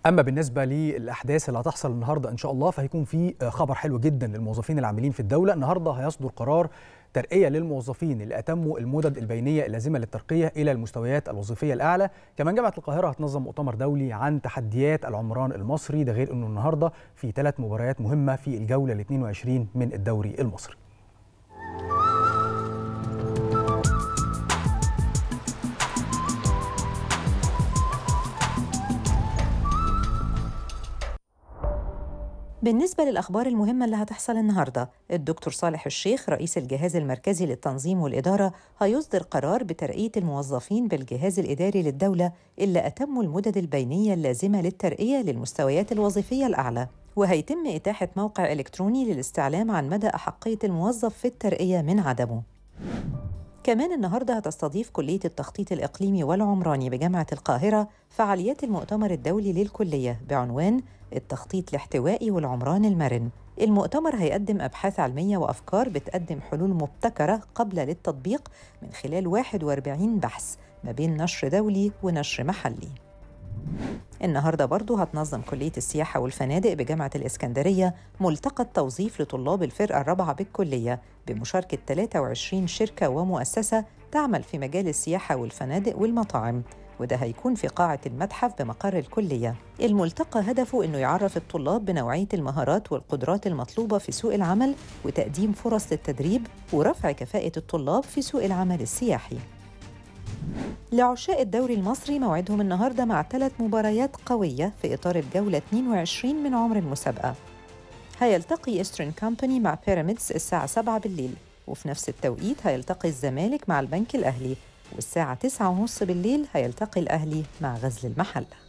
اما بالنسبه للاحداث اللي هتحصل النهارده ان شاء الله فهيكون في خبر حلو جدا للموظفين العاملين في الدوله النهارده هيصدر قرار ترقيه للموظفين اللي اتموا المدد البينيه اللازمه للترقيه الى المستويات الوظيفيه الاعلى كمان جامعه القاهره هتنظم مؤتمر دولي عن تحديات العمران المصري ده غير انه النهارده في ثلاث مباريات مهمه في الجوله ال 22 من الدوري المصري بالنسبة للأخبار المهمة اللي هتحصل النهاردة الدكتور صالح الشيخ رئيس الجهاز المركزي للتنظيم والإدارة هيصدر قرار بترقية الموظفين بالجهاز الإداري للدولة اللي أتموا المدد البينية اللازمة للترقية للمستويات الوظيفية الأعلى وهيتم إتاحة موقع إلكتروني للاستعلام عن مدى أحقية الموظف في الترقية من عدمه كمان النهاردة هتستضيف كلية التخطيط الإقليمي والعمراني بجامعة القاهرة فعاليات المؤتمر الدولي للكلية بعنوان التخطيط الاحتوائي والعمران المرن المؤتمر هيقدم أبحاث علمية وأفكار بتقدم حلول مبتكرة قبل للتطبيق من خلال 41 بحث ما بين نشر دولي ونشر محلي النهاردة برضو هتنظم كلية السياحة والفنادق بجامعة الإسكندرية ملتقى التوظيف لطلاب الفرقة الرابعة بالكلية بمشاركة 23 شركة ومؤسسة تعمل في مجال السياحة والفنادق والمطاعم وده هيكون في قاعة المتحف بمقر الكلية الملتقى هدفه أنه يعرف الطلاب بنوعية المهارات والقدرات المطلوبة في سوق العمل وتقديم فرص للتدريب ورفع كفاءة الطلاب في سوق العمل السياحي لعشاء الدوري المصري موعدهم النهاردة مع ثلاث مباريات قوية في إطار الجولة 22 من عمر المسابقة هيلتقي إسترن كامباني مع بيراميدز الساعة 7 بالليل وفي نفس التوقيت هيلتقي الزمالك مع البنك الأهلي والساعة 9:30 بالليل هيلتقي الأهلي مع غزل المحله